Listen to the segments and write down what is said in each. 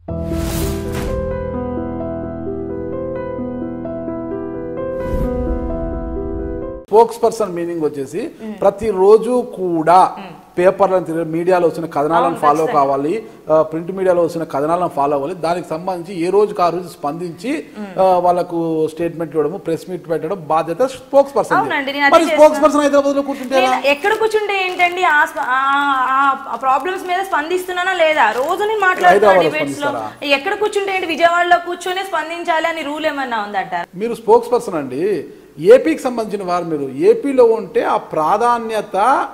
Spokes person meaning వచ్చేసి ప్రతిరోజు కూడా పేపర్లను తిరిగి మీడియాలో వచ్చిన కథనాలను ఫాలో కావాలి ప్రింట్ మీడియాలో వచ్చిన కథనాలను ఫాలో అవ్వాలి దానికి సంబంధించి ఏ రోజుకి ఆ రోజు స్పందించి ఆ, వాళ్ళకు స్టేట్మెంట్ ఇవ్వడం ప్రెస్ మీట్ పెట్టడం బాధ్యత స్పోక్స్ పర్సన్ అవునండి, నేను అదే మరి స్పోక్స్ పర్సన్ హైదరాబాద్ లో కూర్చుంటే ఎలా? నేను ఎక్కడ కూర్చుంటే ఏంటండి ఆ స్ప- ఆ- ఆ ప్రాబ్లమ్స్ మీద స్పందిస్తున్నానా లేదా రోజు నేను మాట్లాడుతున్నా హైదరాబాద్లో డిబేట్స్ లో స్పందిస్తారా? ఎక్కడ కూర్చుంటే ఏంటి విజయవాడలో కూర్చొని స్పందించాలి అని రూల్ ఏమన్నా ఉందంటారు మీరు స్పోక్స్ పర్సన్ అండి ఏపీకి సంబంధించిన వారు మీరు ఏపీలో ఉంటే ఆ ప్రాధాన్యత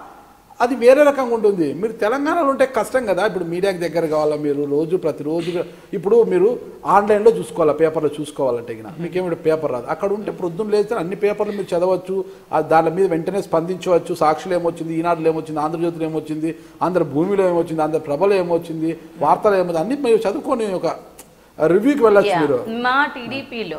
అది వేరే రకంగా ఉంటుంది మీరు తెలంగాణలో ఉంటే కష్టం కదా ఇప్పుడు మీడియాకి దగ్గర కావాలా మీరు రోజు ప్రతిరోజు ఇప్పుడు మీరు ఆన్లైన్లో చూసుకోవాలా పేపర్లో చూసుకోవాలంటే ఇక మీకేమిటి పేపర్ రాదు అక్కడ ఉంటే ప్రొద్దున లేస్తే అన్ని పేపర్లు మీరు చదవచ్చు ఆ దాని మీద వెంటనే స్పందించవచ్చు సాక్షులు ఏమొచ్చింది ఈనాడులో ఏమొచ్చింది ఆంధ్రజ్యోతిలో ఏమొచ్చింది ఆంధ్ర భూమిలో ఏమొచ్చింది ఆంధ్ర ప్రభలో ఏమొచ్చింది వార్తలు ఏమొచ్చింది అన్ని మీరు చదువుకొని ఒక రివ్యూకి వెళ్ళచ్చు Yeah. మీరు మా టీడీపీలో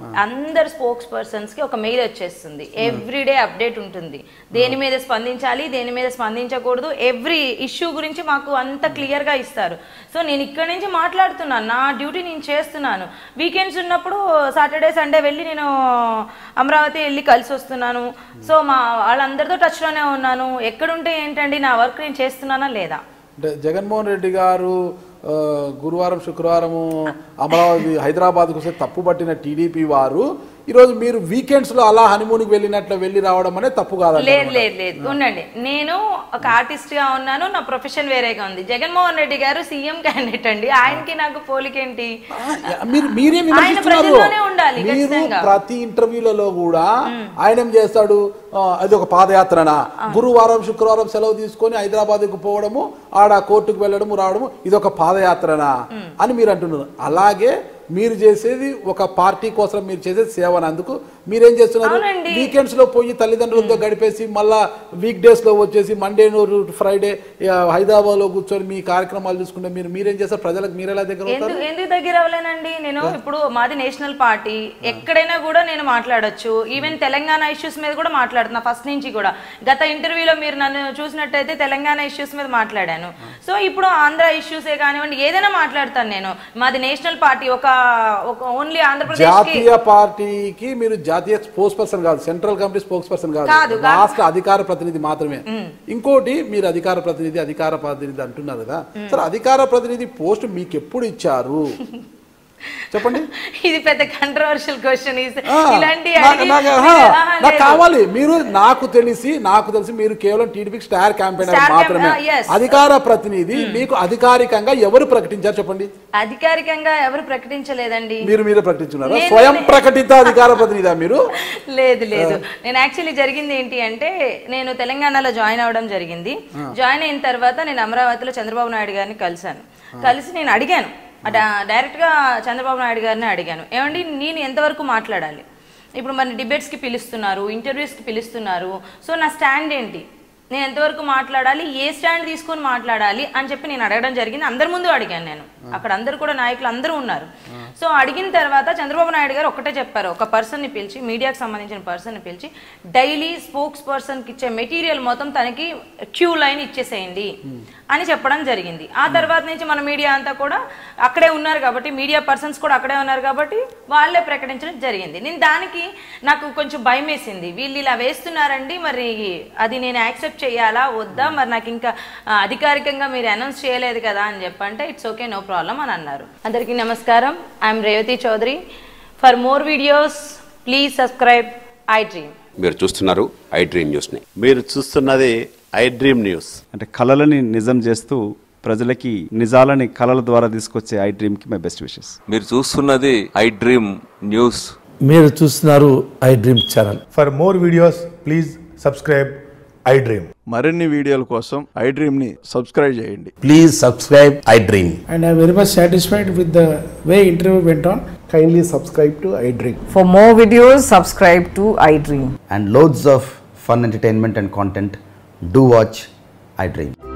అందరు స్పోక్స్ పర్సన్స్ కి ఒక మెయిల్ వచ్చేస్తుంది ఎవ్రీడే అప్డేట్ ఉంటుంది దేని మీద స్పందించాలి దేని మీద స్పందించకూడదు ఎవ్రీ ఇష్యూ గురించి మాకు అంత క్లియర్ గా ఇస్తారు సో నేను ఇక్కడ నుంచి మాట్లాడుతున్నాను నా డ్యూటీ నేను చేస్తున్నాను వీకెండ్స్ ఉన్నప్పుడు సాటర్డే సండే వెళ్ళి నేను అమరావతి వెళ్ళి కలిసి వస్తున్నాను సో మా వాళ్ళందరితో టచ్ లోనే ఉన్నాను ఎక్కడుంటే ఏంటండి నా వర్క్ నేను చేస్తున్నానా లేదా అంటే జగన్మోహన్ రెడ్డి గారు ఆ, గురువారం శుక్రవారము అమరావతి హైదరాబాద్కు వస్తే తప్పు పట్టిన టీడీపీ వారు ఈరోజు మీరు వీకెండ్స్ లో అలా హనీమూన్కి వెళ్ళినట్లు వెళ్ళి రావడం అనేది తప్పు కాదండి లేదు లేదు లేదు ఉండండి నేను ఒక ఆర్టిస్ట్ గా ఉన్నాను నా ప్రొఫెషన్ వేరేగా ఉంది జగన్మోహన్ రెడ్డి గారు సీఎం క్యాండిడేట్ అండి ఆయనకి నాకు పోలికేంటి మీరు మీరే విమర్శిస్తున్నారు ప్రజల్లోనే ఉండాలి, మీరు ఖచ్చితంగా. ప్రతి ఇంటర్వ్యూలలో కూడా ఆయన ఏం చేస్తాడు ఆ, అది ఒక పాదయాత్రనా గురువారం శుక్రవారం సెలవు తీసుకొని హైదరాబాద్కు పోవడము ఆడ కోర్టుకు వెళ్ళడము రావడము ఇది ఒక పాదయాత్రనా అని మీరు అంటున్నారు అలాగే మీరు చేసేది ఒక పార్టీ కోసం మీరు చేసేది సేవన అందుకు మీరేం చేస్తున్నారు అవునండి. వీకెండ్స్ లో పోయి తల్లిదండ్రులతో గడిపేసి మళ్ళా వీక్ డేస్ లో వచ్చేసి మండే ఫ్రైడే హైదరాబాద్ లో కూర్చొని మీ కార్యక్రమాలు చూసుకుంటే మీరు మీరేం చేస్తారు ప్రజలకు మీరు ఎలా దగ్గర అవుతారు ఎందుకు ఎందుకు దగ్గర అవ్వలేనండి నేను ఇప్పుడు మాది నేషనల్ పార్టీ ఎక్కడైనా కూడా నేను మాట్లాడొచ్చు ఈవెన్ తెలంగాణ ఇష్యూస్ మీద కూడా మాట్లాడుతున్నా ఫస్ట్ నుంచి కూడా గత ఇంటర్వ్యూలో మీరు నన్ను చూసినట్టయితే తెలంగాణ ఇష్యూస్ మీద మాట్లాడాను సో ఇప్పుడు ఆంధ్ర ఇష్యూసే కానివ్వండి ఏదైనా మాట్లాడతాను నేను మాది నేషనల్ పార్టీ ఒక ఒక ఓన్లీ ఆంధ్రప్రదేశ్ కి జాతీయ పార్టీకి మీరు జాతీయ స్పోక్స్ పర్సన్ కాదు సెంట్రల్ కమిటీ స్పోక్స్ పర్సన్ కాదు, కాదు కాదు. రాష్ట్ర అధికార ప్రతినిధి మాత్రమే ఇంకోటి మీరు అధికార ప్రతినిధి అధికార ప్రతినిధి అంటున్నారు కదా సరే అధికార ప్రతినిధి పోస్ట్ మీకు ఎప్పుడు ఇచ్చారు చెప్పండి ఇది పెద్ద కంట్రవర్షియల్ క్వశ్చన్ ఆ, ఇలాంటి నాకు- అడిగి- నాకు- మీరు- ఆహా, ఆహా, నాకు లేదు. కావాలి మీరు నాకు తెలిసి నాకు తెలిసి మీరు కేవలం టీడీపీ స్టార్ క్యాంపెయినర్ స్టార్ మాత్రమే క్యాంపెయినర్, yes. అధికార ప్రతినిధి మీకు అధికారికంగా ఎవరు ప్రకటించారు చెప్పండి అధికారికంగా ఎవరు ప్రకటించలేదండి మీరు మీరే ప్రకటించున్నారా నేను- స్వయం ప్రకటిత అధికార ప్రతినిధా మీరు లేదు లేదు నేను యాక్చువల్లీ జరిగింది ఏంటి అంటే నేను తెలంగాణలో జాయిన్ అవ్వడం జరిగింది జాయిన్ అయిన తర్వాత నేను అమరావతిలో చంద్రబాబు నాయుడు గారిని కలిశాను కలిసి నేను అడిగాను డా- డైరెక్ట్గా చంద్రబాబు నాయుడు గారిని అడిగాను ఏమండి నేను ఎంతవరకు మాట్లాడాలి ఇప్పుడు మన డిబేట్స్కి పిలుస్తున్నారు ఇంటర్వ్యూస్కి పిలుస్తున్నారు సో నా స్టాండ్ ఏంటి నేను ఎంతవరకు మాట్లాడాలి ఏ స్టాండ్ తీసుకొని మాట్లాడాలి అని చెప్పి నేను అడగడం జరిగింది అందరి ముందు అడిగాను నేను అక్కడ అందరు కూడా నాయకులు అందరూ ఉన్నారు సో అడిగిన తర్వాత చంద్రబాబు నాయుడు గారు ఒకటే చెప్పారు ఒక పర్సన్ ని పిలిచి మీడియాకి సంబంధించిన పర్సన్ ని పిలిచి డైలీ స్పోక్స్ పర్సన్ కి ఇచ్చే మెటీరియల్ మొత్తం తనకి క్యూ లైన్ ఇచ్చేసేయండి అని చెప్పడం జరిగింది ఆ తర్వాత నుంచి మన మీడియా అంతా కూడా అక్కడే ఉన్నారు కాబట్టి మీడియా పర్సన్స్ కూడా అక్కడే ఉన్నారు కాబట్టి వాళ్ళే ప్రకటించడం జరిగింది నేను దానికి నాకు కొంచెం భయం వేసింది వీళ్ళు ఇలా వేస్తున్నారండి మరి అది నేను యాక్సెప్ట్ చేయాలా వద్దా మరి నాకు ఇంకా ఆ, అధికారికంగా మీరు అనౌన్స్ చేయలేదు కదా అని చెప్పంటే ఇట్స్ ఓకే నో ప్రాబ్లం అని అన్నారు అందరికీ నమస్కారం I'm Revathi Chowdary for more videos please subscribe iDream మీరు చూస్తున్నారు ఐ డ్రీమ్ న్యూస్ని మీరు చూస్తున్నది ఐ డ్రీమ్ న్యూస్ అంటే కళలని నిజం చేస్తూ ప్రజలకి నిజాలని కళల ద్వారా తీసుకొచ్చే ఐ డ్రీమ్కి మై బెస్ట్ విషెస్ మీరు చూస్తున్నది ఐ డ్రీమ్ న్యూస్ మీరు చూస్తున్నారు iDream channel For more videos, please subscribe iDream. మరిన్ని వీడియోల కోసం ఐ డ్రీమ్ ని సబ్స్క్రైబ్ చేయండి please subscribe iDream and I'm very much satisfied with the way interview went on. kindly subscribe to iDream. For more videos, subscribe to iDream. and loads of fun entertainment and content, do watch iDream.